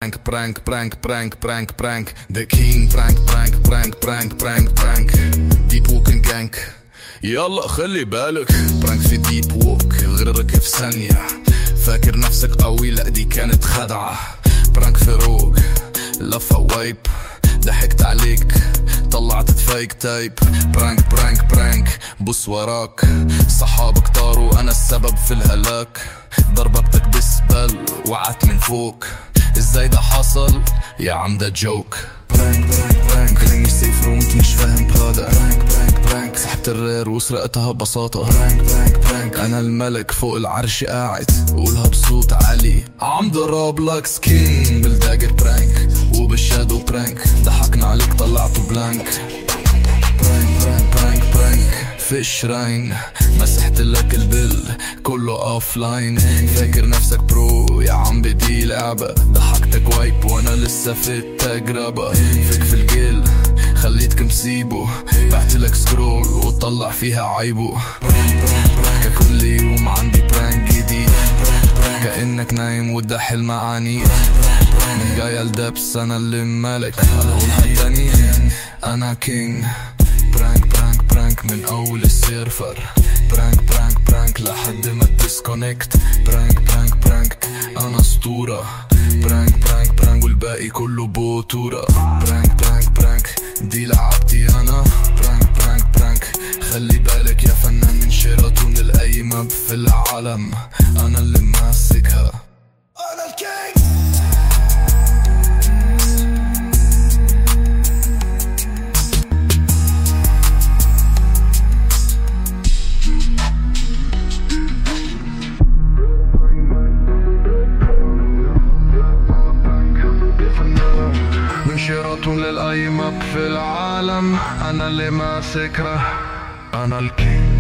prank prank prank prank prank prank the king prank prank prank prank prank prank deep walking gang يلا خلي بالك برانك في ديب ووك غررك في ثانية فاكر نفسك قوي لا دي كانت خدعة برانك في روج لفة وايب ضحكت عليك طلعت فايك تايب برانك برانك برانك بص وراك صحابك طاروا انا السبب في الهلاك ضربتك بسبل وقعت من فوق ازاي ده حصل يا عم ده جوك برانك برانك برانك خليني سيف وانت مش فاهم بهذا برانك برانك برانك سحبت الرير وسرقتها ببساطة برانك برانك برانك انا الملك فوق العرش قاعد قولها بصوت عالي عم ضرب لك سكين بالداجر برانك وبالشادو برانك ضحكنا عليك طلعته بلانك برانك برانك برانك برانك في الشراين مسحت لك البل كله اوف لاين فاكر نفسك برو يا عم بدي لعبة ضحكتك وايب وانا لسه في التجربة فيك في الجيل خليتك مصيبه بعتلك سكرول وطلع فيها عيبه كل يوم عندي برانك جديد كأنك نايم وده حلم عني من جاي الدبس انا اللي مالك اقولها تاني انا كينج برانك برانك برانك من اول السيرفر برانك برانك برانك لحد ما تديسكونكت برانك برانك برانك انا اسطورة برانك برانك برانك والباقي كله بوتورة برانك برانك برانك دي لعبتي انا برانك برانك برانك خلي بالك يا فنان من شيراتون القايمة في العالم انا اللي ماسكها انا الكينج من شيراتون للأيمب في العالم أنا اللي ماسكها أنا الكينج